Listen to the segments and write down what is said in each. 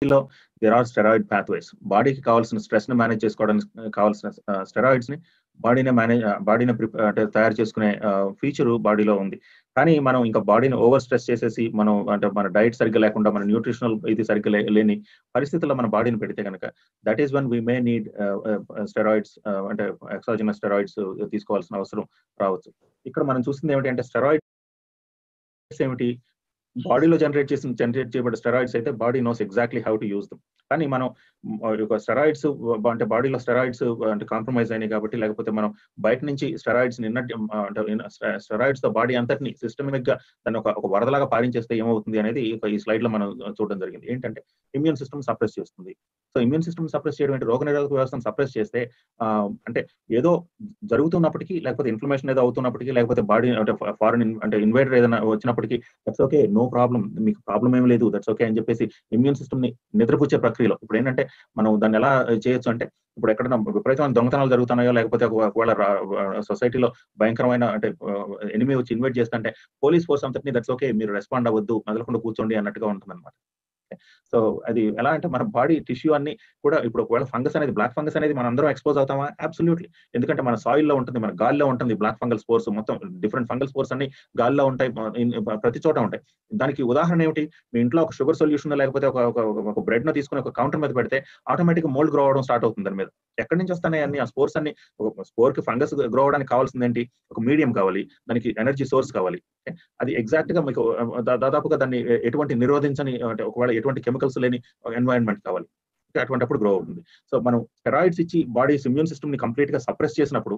లో there are steroid pathways బాడీకి కావాల్సిన స్ట్రెస్ ని మేనేజ్ చేసుకోవడానికి కావాల్సిన స్టెరాయిడ్స్ ని బాడీని మేనేజ్ బాడీని అంటే తయారు చేసుకునే ఫీచర్ బాడీలో ఉంది కానీ మనం ఇంకా బాడీని ఓవర్ స్ట్రెస్ చేసేసి మనం అంటే మన డైట్ సరిగ్గా లేకుండా మన న్యూట్రిషనల్ ఇది సరిగ్గా లేని పరిస్థితుల్లో మన బాడీని పెడితే కనుక that is one we may need steroids అంటే ఎక్సాజినస్ స్టెరాయిడ్స్ తీసుకోవాల్సిన అవసరం రావచ్చు ఇక్కడ మనం చూస్తుంది ఏమిటి అంటే స్టెరాయిడ్స్ ఏమిటి బాడీలో జనరేట్ చేసిన జనరేట్ చేయబడే స్టెరాయిడ్స్ అయితే body knows exactly how to use them కానీ మనం ఒక స్టెరాయిడ్స్ అంటే బాడీలో స్టెరాయిడ్స్ అంటే కాంప్రమైజ్ అయినాయి కాబట్టి లేకపోతే మనం బయట నుంచి స్టెరాయిడ్స్ నిన్నటి అంటే స్టెరాయిడ్స్ తో బాడీ అంతటిని సిస్టమిక్ గా దాన్ని ఒక ఒక వరదలాగా పారించేస్తే ఏమవుతుంది అనేది ఈ స్లైడ్ లో మనం చూడడం జరిగింది ఏంటంటే ఇమ్యూన్ సిస్టమ్ సప్రెస్ చేస్తుంది సో ఇమ్యూన్ సిస్టమ్ సప్రెస్ చేయడం అంటే రోగనిరోధక వ్యవస్థను సప్రెస్ చేస్తే అంటే ఏదో జరుగుతున్నప్పటికీ లేకపోతే ఇన్ఫ్లమేషన్ ఏదో అవుతున్నప్పటికీ లేకపోతే బాడీ అంటే ఫారెన్ అంటే ఇన్వైడర్ ఏదైనా వచ్చినప్పటికీ దట్స్ ఓకే నో ప్రాబ్లం మీకు ప్రాబ్లం ఏం లేదు దట్స్ ఓకే అని చెప్పేసి ఇమ్యూన్ సిస్టమ్ ని నిద్రపుచ్చే ప్రక్రియలో ఇప్పుడు ఏంటంటే మనం దాన్ని ఎలా చేయొచ్చు అంటే ఇప్పుడు ఎక్కడైనా విపరీతమైన దొంగతనాలు జరుగుతున్నాయో లేకపోతే ఒకవేళ సొసైటీలో భయంకరమైన అంటే ఎనిమి వచ్చి ఇన్వైట్ చేస్తుంటే పోలీస్ ఫోర్స్ అంతటిని దట్స్ ఓకే మీరు రెస్పాండ్ అవ్వద్దు మెదలకుండా కూర్చోండి అన్నట్టుగా ఉంటుంది అనమాట సో అది ఎలా అంటే మన బాడీ టిష్యూ అన్ని కూడా ఇప్పుడు ఒకవేళ ఫంగస్ అనేది బ్లాక్ ఫంగస్ అనేది మనం అందరం ఎక్స్పోజ్ అవుతామా అబ్సల్యూట్లీ ఎందుకంటే మన సాయిల్లో ఉంటుంది మన గాల్లో ఉంటుంది బ్లాక్ ఫంగల్ స్పోర్స్ మొత్తం డిఫరెంట్ ఫంగల్ స్పోర్స్ అన్ని గాల్లో ఉంటాయి ప్రతి చోట ఉంటాయి దానికి ఉదాహరణ ఏమిటి మీ ఇంట్లో ఒక షుగర్ సొల్యూషన్ లేకపోతే ఒక ఒక బ్రెడ్ ను తీసుకుని ఒక కౌంటర్ మీద పెడితే ఆటోమేటిక్ మోల్డ్ గ్రో అవడం స్టార్ట్ అవుతుంది దాని మీద ఎక్కడి నుంచి వస్తున్నాయి అన్ని ఆ స్పోర్స్ అన్ని స్పోర్ కి ఫంగస్ గ్రో అవడానికి కావాల్సింది ఏంటి ఒక మీడియం కావాలి దానికి ఎనర్జీ సోర్స్ కావాలి అది ఎగ్జాక్ట్ గా మీకు దాదాపుగా దాన్ని ఎటువంటి నిరోధించని అంటే ఒకవేళ ఎటువంటి కెమికల్స్ లేని ఎన్వైరన్మెంట్ కావాలి అటువంటిప్పుడు గ్రో అవుతుంది సో మనం స్టెరాయిడ్స్ ఇచ్చి బాడీ ఇమ్యూన్ సిస్టమ్ ని కంప్లీట్ గా సప్రెస్ చేసినప్పుడు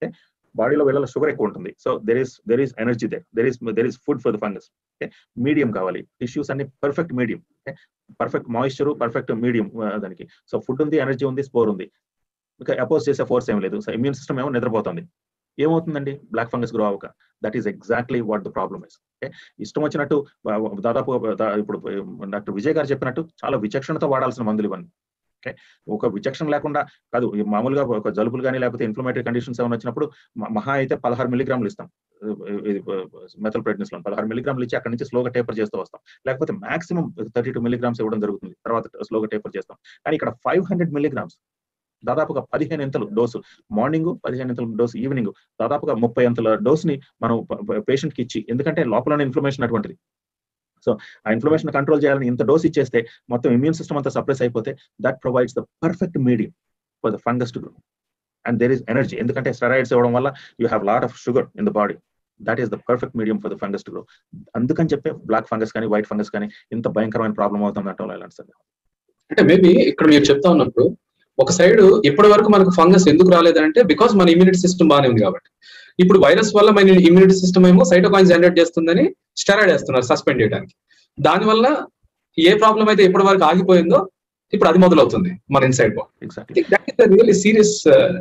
బాడీలో వీళ్ళ షుగర్ ఎక్కువ ఉంటుంది so there is there is energy there there is there is food for the fungus medium కావాలి టిష్యూస్ అన్ని perfect medium perfect moisture perfect medium దానికి సో ఫుడ్ ఉంది ఎనర్జీ ఉంది స్పోర్ ఉంది ఇంకా అపోజ్ చేసే ఫోర్స్ ఏం లేదు సో ఇమ్యూన్ సిస్టమ్ ఏమో నిద్రపోతుంది ఏమవుతుందండి బ్లాక్ ఫంగస్ గ్రో అవ్వక that is exactly what the problem is okay ఇష్టం వచ్చినట్టు దాదాపు ఇప్పుడు డాక్టర్ విజయ్ గారు చెప్పినట్టు చాలా విచక్షణతో వాడాల్సిన మందులు ఇవన్నీ ఓకే ఒక విచక్షణ లేకుండా కాదు మామూలుగా ఒక జలుబులు కానీ లేకపోతే ఇన్ఫ్లమేటరీ కండిషన్స్ ఏమైనా వచ్చినప్పుడు మహా అయితే పదహారు మిలిగ్రాములు ఇస్తాం ఇది మెథల్ ప్రెగ్నెన్స్ లో పదహారు మిలిగ్రాములు ఇచ్చి అక్కడ నుంచి స్లోగా టేపర్ చేస్తూ వస్తాం లేకపోతే మాక్సిమం థర్టీ టూ మిలిగ్రామ్స్ ఇవ్వడం జరుగుతుంది తర్వాత స్లోగా టేపర్ చేస్తాం కానీ ఇక్కడ ఫైవ్ హండ్రెడ్ మిలిగ్రామ్స్ దాదాపుగా పదిహేను ఎంతలు డోసు మార్నింగ్ పదిహేను ఎంతల డోసు ఈవినింగ్ దాదాపుగా ముప్పై ఎంతల డోస్ ని మనం పేషెంట్ కి ఇచ్చి ఎందుకంటే లోపల ఇన్ఫ్లమేషన్ అటువంటిది సో ఆ ఇన్ఫ్లమేషన్ కంట్రోల్ చేయాలని ఇంత డోస్ ఇచ్చేస్తే మొత్తం ఇమ్యూన్ సిస్టమ్ అంతా సప్రెస్ అయిపోతే that provides the perfect medium for the fungus to grow and there is energy ఎందుకంటే స్టెరాయిడ్స్ ఇవ్వడం వల్ల you have lot of sugar in the body that is the perfect medium for the fungus to grow అందుకని చెప్పే black fungus కానీ white fungus కానీ ఇంత భయంకరమైన problem అవుతుంది అంటే ఇలాంటి సార్ అంటే మేబీ ఇక్కడ మీరు చెప్తా ఉన్నప్పుడు ఒక సైడ్ ఇప్పటి వరకు మనకు ఫంగస్ ఎందుకు రాలేదంటే బికాస్ మన ఇమ్యూనిటీ సిస్టమ్ బాగానే ఉంది కాబట్టి ఇప్పుడు వైరస్ వల్ల మన ఇమ్యూనిటీ సిస్టమ్ ఏమో సైటోకాయిన్ జనరేట్ చేస్తుందని స్టెరాయిడ్ వేస్తున్నారు సస్పెండ్ చేయడానికి దానివల్ల ఏ ప్రాబ్లం అయితే ఇప్పటి వరకు ఆగిపోయిందో ఇప్పుడు అది మొదలవుతుంది మన inside really serious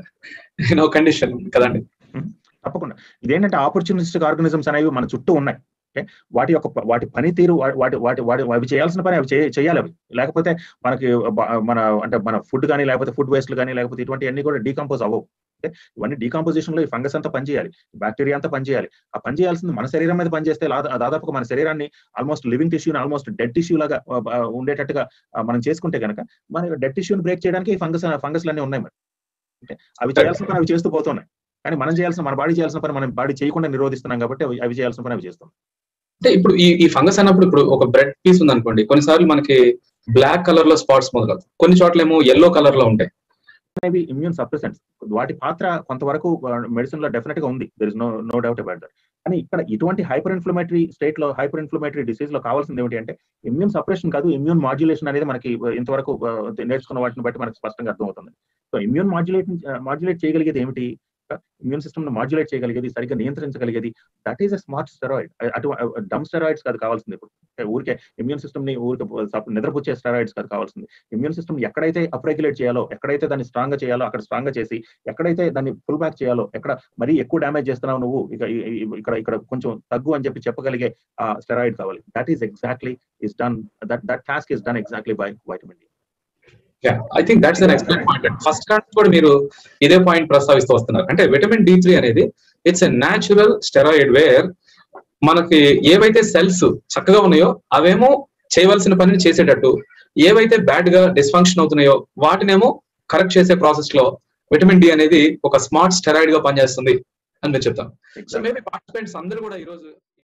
you know condition కదండి తప్పకుండా ఇదేంటంటే ఆపర్చునిస్టిక్ ఆర్గనిజమ్స్ అనేవి మన చుట్టూ ఉన్నాయి ఓకే వాటి యొక్క వాటి పనితీరు వాటి వాటి వాటి అవి చేయాల్సిన పని అవి చేయాలి అవి లేకపోతే మనకి మన అంటే మన ఫుడ్ కానీ లేకపోతే ఫుడ్ వేస్ట్లు కానీ లేకపోతే ఇటువంటివన్నీ కూడా డీకంపోజ్ అవ్వవు ఓకే ఇవన్నీ డీకంపోజిషన్ లో ఈ ఫంగస్ అంతా పనిచేయాలి బ్యాక్టీరియా అంతా పనిచేయాలి ఆ పని చేయాల్సింది మన శరీరం మీద పనిచేస్తే దాదాపుగా మన శరీరాన్ని ఆల్మోస్ట్ లివింగ్ టిష్యూని ఆల్మోస్ట్ డెడ్ టిష్యూ లాగా ఉండేటట్టుగా మనం చేసుకుంటే కనుక మన డెడ్ టిష్యూని బ్రేక్ చేయడానికి ఫంగస్ ఫంగస్లు అన్నీ ఉన్నాయి మరి ఓకే అవి చేయాల్సిన పని అవి చేస్తూ పోతున్నాయి కానీ మనం చేయాల్సిన మన బాడీ చేయాల్సిన పని మనం బాడీ చేయకుండా నిరోధిస్తున్నాం కాబట్టి అవి చేయాల్సిన పని అవి చేస్తాం అంటే ఇప్పుడు ఈ ఈ ఫంగస్ అన్నప్పుడు ఇప్పుడు ఒక బ్రెడ్ పీస్ ఉంది అనుకోండి కొన్నిసార్లు మనకి బ్లాక్ కలర్ లో స్పాట్స్ మొదలవుతాయి కొన్ని చోట్ల ఏమో ఎల్లో కలర్ లో ఉంటాయి అనేవి ఇమ్యూన్ సప్రెసెంట్స్ వాటి పాత్ర కొంతవరకు మెడిసిన్ లో డెఫినెట్ గా ఉంది there is no no doubt about that కానీ ఇక్కడ ఇటువంటి హైపర్ ఇన్ఫ్లమేటరీ స్టేట్ లో హైపర్ ఇన్ఫ్లమేటరీ డిసీజ్ లో కావాల్సింది ఏమిటి అంటే ఇమ్యూన్ సప్రెషన్ కాదు ఇమ్యూన్ మాడ్యులేషన్ అనేది మనకి ఇంతవరకు నేర్చుకున్న వాటిని బట్టి మనకు స్పష్టంగా అర్థమవుతుంది సో ఇమ్యూన్ మాడ్యులేట్ మాడ్యులేట్ చేయగలిగేది ఏమిటి ఇమ్యూన్ సిస్టమ్ ను మాడ్యులేట్ చేయగలిగేది సరిగ్గా నియంత్రించగలిగేది that is a smart steroid అటు డమ్ స్టెరాయిడ్స్ కాదు కావాల్సింది ఇప్పుడు ఊరికే ఇమ్యూన్ సిస్టమ్ ని ఊరికే నిద్రపుచ్చే స్టెరాయిడ్స్ కాదు కావాల్సింది ఇమ్యూన్ సిస్టమ్ ఎక్కడైతే అప్రెగ్యులేట్ చేయాలో ఎక్కడైతే దాన్ని స్ట్రాంగ్ గా చేయాలో అక్కడ స్ట్రాంగ్ గా చేసి ఎక్కడైతే దాన్ని ఫుల్ బ్యాక్ చేయాలో ఎక్కడ మరీ ఎక్కువ డ్యామేజ్ చేస్తున్నావు నువ్వు ఇక ఇక్కడ ఇక్కడ కొంచెం తగ్గు అని చెప్పి చెప్పగలిగే ఆ స్టెరాయిడ్ కావాలి that is exactly is done that that task is done exactly by vitamin D I think that's an excellent point first class కూడా మీరు ఇదే పాయింట్ ప్రస్తావిస్తూ వస్తున్నారు అంటే విటమిన్ డి త్రీ అనేది it's a natural steroid where మనకి ఏవైతే cells చక్కగా ఉన్నాయో అవేమో చేయవలసిన పనిని చేసేటట్టు ఏవైతే బ్యాడ్ గా డిస్ఫంక్షన్ అవుతున్నాయో వాటినేమో కరెక్ట్ చేసే ప్రాసెస్ లో విటమిన్ డి అనేది ఒక స్మార్ట్ స్టెరాయిడ్ గా పనిచేస్తుంది అని మీరు చెప్తాం సో మేబీ పార్టిసిపెంట్స్ అందరూ కూడా ఈ రోజు